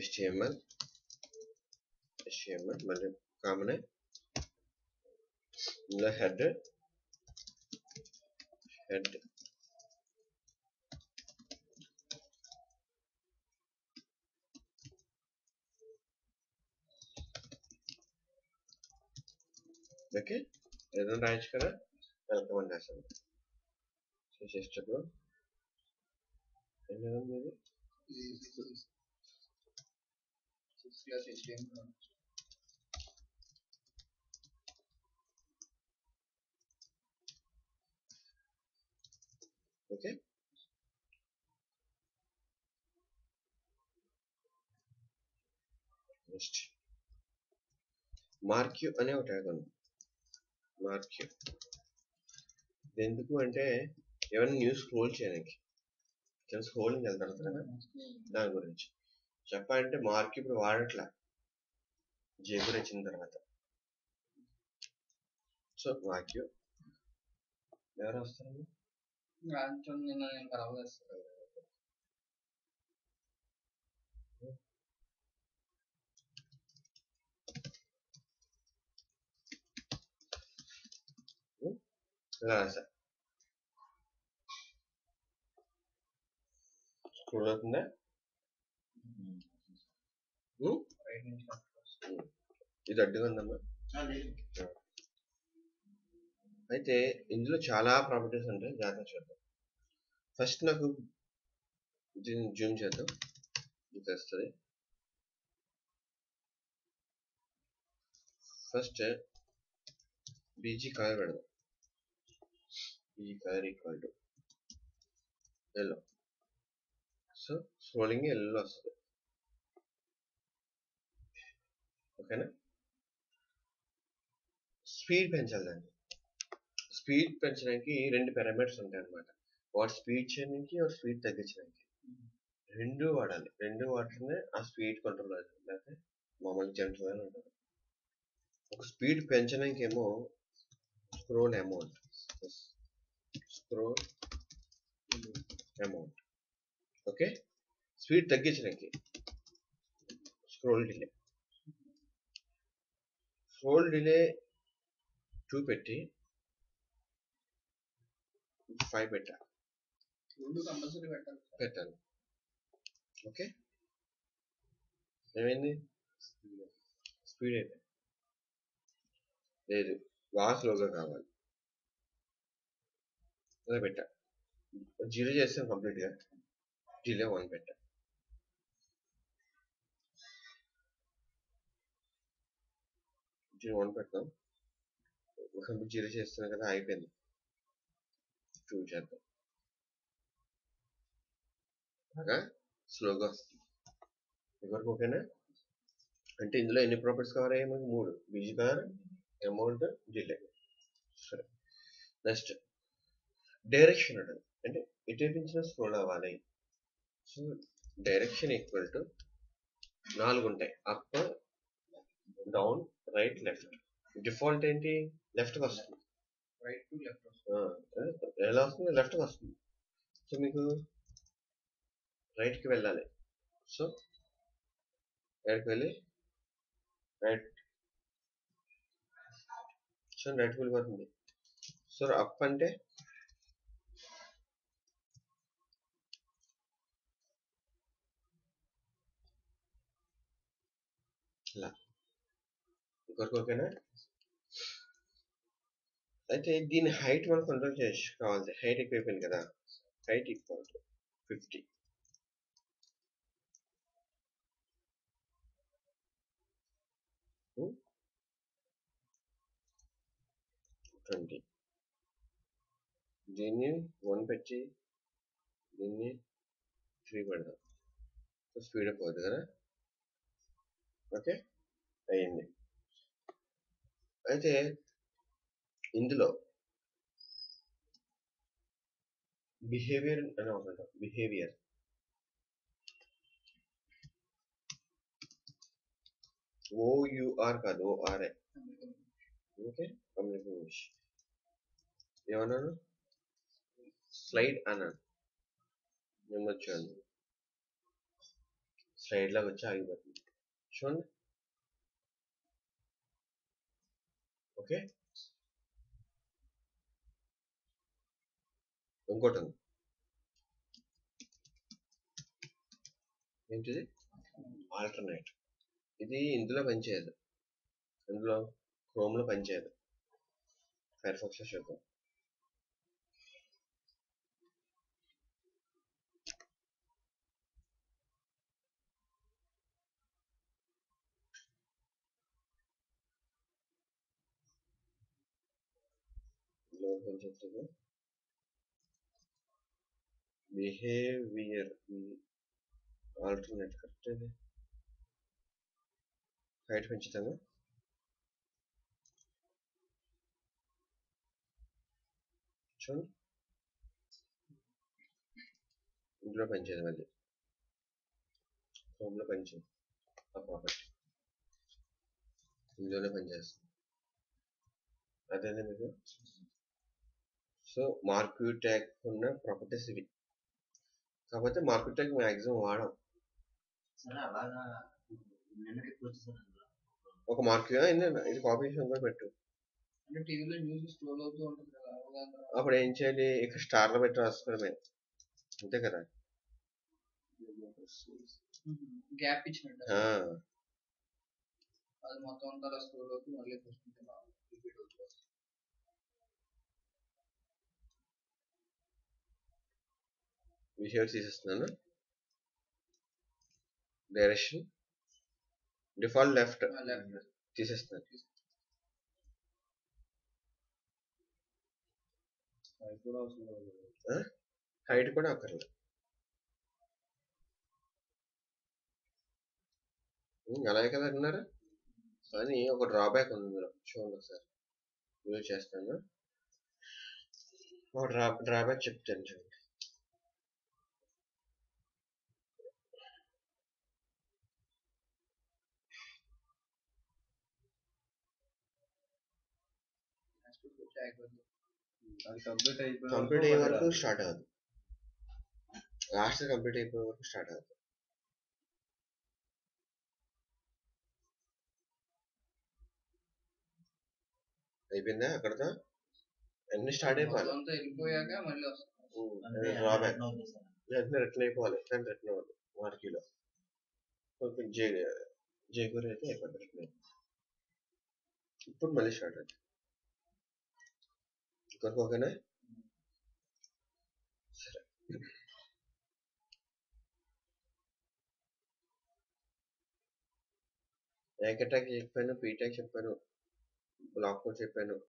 HTML HTML మళ్ళీ common ఇందులో head head okay ఏదైనా రాయొచ్చు కదా వెల్కమ్ అని రాశాను చేసేటప్పుడు ఏం ఉంది ఇది ఇది సిక్స్ క్లాస్ హెచ్డిఎం ఓకే నెక్స్ట్ మార్క్యూ అనే ఒక ట్యాగ్ ఉంది మార్క్యూ ఎందుకు అంటే ఏమైనా న్యూస్ స్క్రోల్ చేయడానికి కింద స్క్రోలింగ్ వెళ్తారు కదా దాని గురించి చెప్పాలంటే మార్క్ ఇప్పుడు వాడట్లా జేబుర్ వచ్చిన తర్వాత సో మార్క్యూ ఎవరు వస్తారు రాంచో నిన్న నేను కలవలేదు సార్ ఇలా రాసా స్క్రోల్ అవుతుందా ఉం? రైట్ నుంచి కలుపుకోవచ్చు. ఇది అడ్డుగా ఉందమ్మా ఆ, లేదు. అయితే ఇందులో చాలా ప్రాపర్టీస్ ఉంటాయి జాగ్రత్త చూద్దాం ఫస్ట్ నాకు దీన్ని జూమ్ చేద్దాం ఇది వస్తుంది ఫస్ట్ బీజీ కలర్ పెడదాం B G colour equal to yellow so scrolling yellow వస్తుంది ఓకేనా స్పీడ్ పెంచాలి దాన్ని స్పీడ్ పెంచడానికి రెండు పారామీటర్స్ ఉంటాయి అన్నమాట వాటి స్పీడ్ చేయడానికి వాటి స్పీడ్ తగ్గించడానికి రెండు వాడాలి రెండు వాడితేనే ఆ స్పీడ్ కంట్రోల్ అవుతుంది లేకపోతే మామూలు జంటలు ఉంటుంది ఒక స్పీడ్ పెంచడానికి ఏమో scroll amount scroll amount okay speed తగ్గించడానికి scroll delay scroll delay two పెట్టి ఫైవ్ పెట్టా రెండు కంపల్సరీ పెట్టాలి సార్. పెట్టాను ఓకే ఏమైంది స్పీడ్ అయితే లేదు బాగా స్లోగా కావాలి అదే పెట్టా జీరో చేస్తాను కంప్లీట్గా డిలే వన్ పెట్టా జీరో వన్ పెట్టాం కంప్లీట్ జీరో చేస్తాను కదా అయిపోయింది టూ చేద్దాం బాగా స్లోగా వస్తుంది ఎవరికి ఓకేనా అంటే ఇందులో ఎన్ని ప్రాపర్టీస్ కవర్ అయ్యాయి మనకి మూడు బీజీ కవర్ అమౌంట్ డిలే సరే నెక్స్ట్ డైరెక్షన్ ఉంటుంది అంటే ఎటు నుంచి స్క్రోల్ అవ్వాలి సో డైరెక్షన్ ఈక్వల్ టు నాలుగు ఉంటాయి up down right left default ఏంటి లెఫ్ట్కి వస్తుంది రైట్ టు లెఫ్ట్ ఆ, ఎలా వస్తుంది లెఫ్ట్కి వస్తుంది సో మీకు రైట్కి వెళ్ళాలి సో రైట్కి వెళ్ళి రైట్ సో రైట్కి వెళ్ళిపోతుంది సో అప్ అంటే ఇలా ఇంకొకరికి ఓకేనా అయితే దీని హైట్ మనం కంట్రోల్ చేయొచ్చు కావాలి హైట్ ఎక్కువ అయిపోయింది కదా height equal to fifty twenty దీన్ని వన్ పెట్టి దీన్ని త్రీ పెడదాం స్పీడ్ అప్ అవుతుంది కదా ఓకే అయ్యింది అయితే ఇందులో బిహేవియర్ అని ఒకటి బిహేవియర్ ఓయుఆర్ కాదు ఓఆర్ఏ ఓకే కమ్యూనికేషన్ ఇంగ్లీష్ ఏమన్నాను స్లైడ్ అన్నాను నేను వచ్చాను స్ట్రైట్ లాగా వచ్చి ఆగిపోతుంది చూడండి ఓకే ఇంకోటి ఉంది ఏంటిది ఆల్టర్నేట్ ఇది ఇందులో పనిచేయదు ఇందులో క్రోమ్లో పనిచేయదు ఫైర్ ఫాక్స్లో చూద్దాం ఇందులో పనిచేస్తుంది బిహేవియర్ ఆల్టర్నేట్ కరెక్ట్ ఇది హైట్ పెంచుతాము చూడండి ఇందులో పనిచేయదు మళ్ళీ హోమ్లో పనిచేయదు ఆ ప్రాపర్టీ ఇందులోనే పనిచేస్తుంది అదేనా మీకు సో మార్క్యూ ట్యాగ్ ఉన్న ప్రాపర్టీస్ ఇవి కాకపోతే మార్క్యూ ట్యాగ్ మ్యాక్సిమం వాడం సరే అలాగా నిన్నటి ఎక్కువ వచ్చేసారు అందులో ఒక మార్క్యూ ఇది కాపీ చేసి ఇంకోటి పెట్టు అంటే టీవీలో న్యూస్ స్క్రోల్ అవుతూ ఉంటుంది కదా అవగాహన అప్పుడు ఏం చేయాలి ఇక్కడ స్టార్లో పెట్టి రాసుకోవడమే అంతే కదా గ్యాప్ ఇచ్చినట్టు ఆ, అది మొత్తం అంతా అలా స్క్రోల్ అవుతూ మళ్ళీ ఫస్ట్ రిపీట్ అవుతుంది బిహేవియర్ తీసేస్తున్నాను డైరెక్షన్ డిఫాల్ట్ లెఫ్ట్ లెఫ్ట్ తీసేస్తున్నాను హైట్ కూడా అక్కర్లేదు ఉమ్, అలాగే కదా అన్నారు కానీ ఒక డ్రాబ్యాక్ ఉంది ఇందులో చూడండి ఒకసారి యూజ్ చేస్తాను ఒక డ్రా డ్రాబ్యాక్ చెప్తాను చూడండి అయిపోతుంది అది కంప్లీట్ అయిపోయి కంప్లీట్ అయ్యే వరకు స్టార్ట్ అవ్వదు లాస్ట్ కంప్లీట్ అయిపోయే వరకు స్టార్ట్ అవ్వదు అయిపోయిందా అక్కడతో అన్ని స్టార్ట్ అయిపోవాలి మొత్తం అంతా వెళ్ళిపోయాక మళ్ళీ వస్తుంది డ్రాబ్యాక్ వెంటనే రిటర్న్ అయిపోవాలి కానీ రిటర్న్ అవ్వదు మార్కీలో కొంచెం జే జేకూరి అయితే అయిపోతుంది రిటర్న్ అయిపోతుంది ఇప్పుడు మళ్ళీ స్టార్ట్ అవుతుంది ఇంకొక ఓకేనా సరే ఏక్ అటాక్ చెప్పాను పీ ట్యాగ్ చెప్పాను బ్లాక్ కోడ్ చెప్పాను